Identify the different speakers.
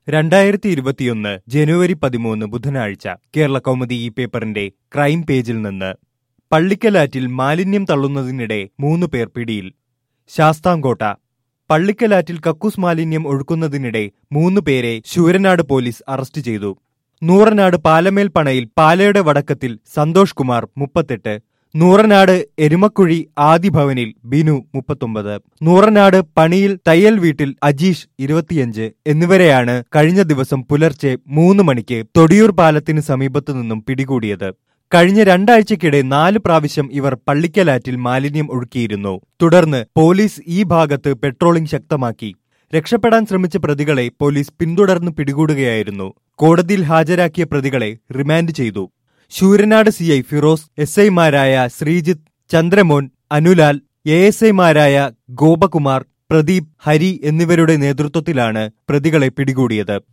Speaker 1: രണ്ടായിരത്തി ഇരുപത്തിയൊന്ന് ജനുവരി പതിമൂന്ന് ബുധനാഴ്ച കേരള കൗമുദി ഈ പേപ്പറിന്റെ ക്രൈം പേജിൽ നിന്ന് പള്ളിക്കലാറ്റിൽ മാലിന്യം തള്ളുന്നതിനിടെ മൂന്ന് പേർ പിടിയിൽ ശാസ്താംകോട്ട പള്ളിക്കലാറ്റിൽ കക്കൂസ് മാലിന്യം ഒഴുക്കുന്നതിനിടെ മൂന്ന് പേരെ ശൂരനാട് പോലീസ് അറസ്റ്റ് ചെയ്തു നൂറനാട് പാലമേൽ പണയിൽ പാലയുടെ വടക്കത്തിൽ സന്തോഷ് കുമാർ മുപ്പത്തെട്ട് നൂറനാട് എരുമക്കുഴി ആദിഭവനിൽ ബിനു മുപ്പത്തൊമ്പത് നൂറനാട് പണിയിൽ തയ്യൽ വീട്ടിൽ അജീഷ് ഇരുപത്തിയഞ്ച് എന്നിവരെയാണ് കഴിഞ്ഞ ദിവസം പുലർച്ചെ മൂന്ന് മണിക്ക് തൊടിയൂർ പാലത്തിന് സമീപത്തു നിന്നും പിടികൂടിയത് കഴിഞ്ഞ രണ്ടാഴ്ചക്കിടെ നാല് പ്രാവശ്യം ഇവർ പള്ളിക്കലാറ്റിൽ മാലിന്യം ഒഴുക്കിയിരുന്നു തുടർന്ന് പോലീസ് ഈ ഭാഗത്ത് പെട്രോളിംഗ് ശക്തമാക്കി രക്ഷപ്പെടാൻ ശ്രമിച്ച പ്രതികളെ പോലീസ് പിന്തുടർന്ന് പിടികൂടുകയായിരുന്നു കോടതിയിൽ ഹാജരാക്കിയ പ്രതികളെ റിമാൻഡ് ചെയ്തു Sooranad C I Firoz S ഐമാരായ ശ്രീജിത്ത് ചന്ദ്രമോൻ അനുലാൽ എ എസ് ഐമാരായ ഗോപകുമാർ പ്രദീപ് ഹരി എന്നിവരുടെ നേതൃത്വത്തിലാണ് പ്രതികളെ പിടികൂടിയത്